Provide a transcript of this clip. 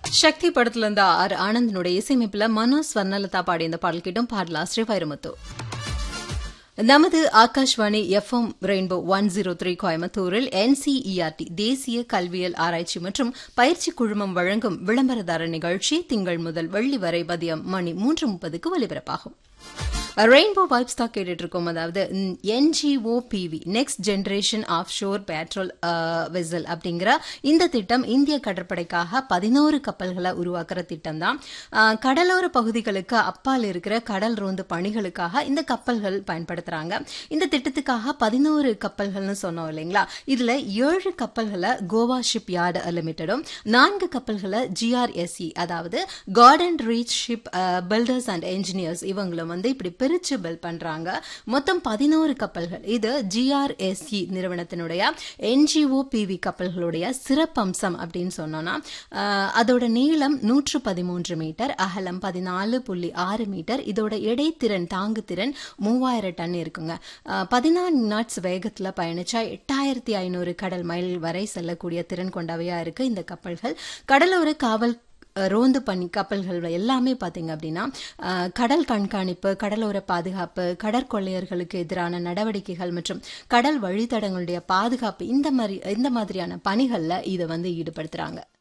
சக்தி படத்துல இருந்த ஆர் ஆனந்தனுடைய இசையமைப்புல மனோஜ் ஸ்வர்ணலதா பாடிய இந்த பாடல் கிட்டும் பாடலாசிரியர் வைரமுத்து நமது Akashvani FM rainbow one zero three கோயம்புத்தூரில் என்சிஇஆர்டி தேசிய கல்வியல் ஆராய்ச்சி மற்றும் பயிற்சி குழுமம் வழங்கும் விளம்பரதார நிகழ்ச்சி திங்கள் முதல் வெள்ளி வரை மதியம் மணி மூன்று முப்பதுக்கு ஒலிபரப்பாகும் ரெயின்போ வைப்ஸ் தான் கேட்டுட்டு இருக்கோம் அதாவது NGO PV next generation offshore patrol vessel அப்படிங்கிற இந்த திட்டம் இந்திய கடற்படைக்காக பதினோரு கப்பல்களை உருவாக்குற திட்டம் தான் கடலோர பகுதிகளுக்கு அப்பால் இருக்கிற கடல் ரோந்து பணிகளுக்காக இந்த கப்பல்கள் பயன்படுத்துறாங்க இந்த திட்டத்துக்காக பதினோரு கப்பல்கள்னு சொன்னோம் இல்லைங்களா இதுல ஏழு கப்பல்களை கோவா ஷிப் யார்டு லிமிடெடும் நான்கு கப்பல்களை ஜிஆர்எஸ்இ அதாவது garden reach ship builders and engineers இவங்களும் வந்து இப்படி பிரிச்சு பில் பண்றாங்க மொத்தம் பதினோரு கப்பல்கள் இது ஜிஆர்எஸ்இ நிறுவனத்தினுடைய என்ஜிஓ பிவி கப்பல்களுடைய சிறப்பம்சம் அப்படின்னு சொன்னோம்னா அதோட நீளம் நூற்று பதிமூன்று மீட்டர் அகலம் பதினாலு புள்ளி ஆறு மீட்டர் இதோட இடைத்திறன் தாங்கு திறன் மூவாயிரம் டன் இருக்குங்க பதினான்கு நாட்ஸ் வேகத்தில் பயணிச்சா எட்டாயிரத்தி ஐநூறு கடல் மைல் வரை செல்லக்கூடிய திறன் கொண்டவையா இருக்கு இந்த கப்பல்கள் கடலோர காவல் ரோந்து பண்ணி கப்பல்கள் எல்லாமே பார்த்தீங்க அப்படின்னா கடல் கண்காணிப்பு கடலோர பாதுகாப்பு கடற்கொள்ளையர்களுக்கு எதிரான நடவடிக்கைகள் மற்றும் கடல் வழித்தடங்களுடைய பாதுகாப்பு இந்த மாதிரி இந்த மாதிரியான பணிகளில் இதை வந்து ஈடுபடுத்துறாங்க